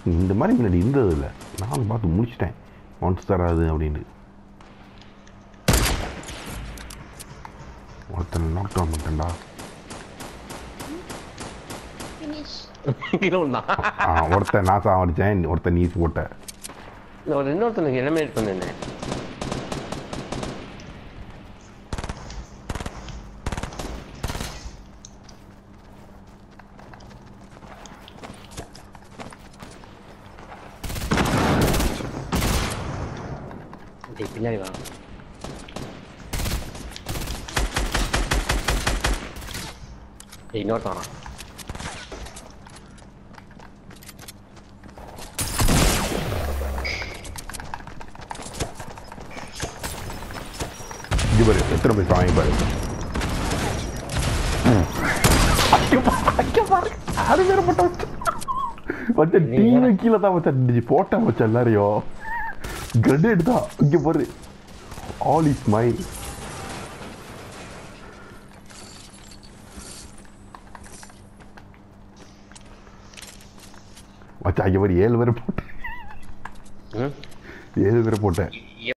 இந்த மாதிரி முன்னாடி இருந்தது இல்லை நானும் பார்த்து முடிச்சிட்டேன் ஒன்ஸ் தராது அப்படின்னு ஒருத்தனை நாக் டவுன் பண்ணிட்டேன்டா ஃபினிஷ் கீழே விழுந்தான். ஆ, ஒருத்தன் நான் சாவடிச்சேன் ஒருத்தன் நீ போட்ட நான் ஒரு இன்னொருத்தனுக்கு எலிமினேட் பண்ணிருந்தேன் டேய், பின்னாடி வா டேய், இன்னொருத்தன் வரான் இது பாரு எத்தனை பேர் வாங்கி பாரு அது வேற போட்ட வச்ச டீமே கீழே தான் வச்ச போட்ட வச்ச எல்லாரையும் கிரனேட் தான் இங்க பாரு ஆல் இஸ் மை வச்சா இங்க பாரு ஏழு பேரை போட்டேன் ம் ஏழு பேரை போட்டேன்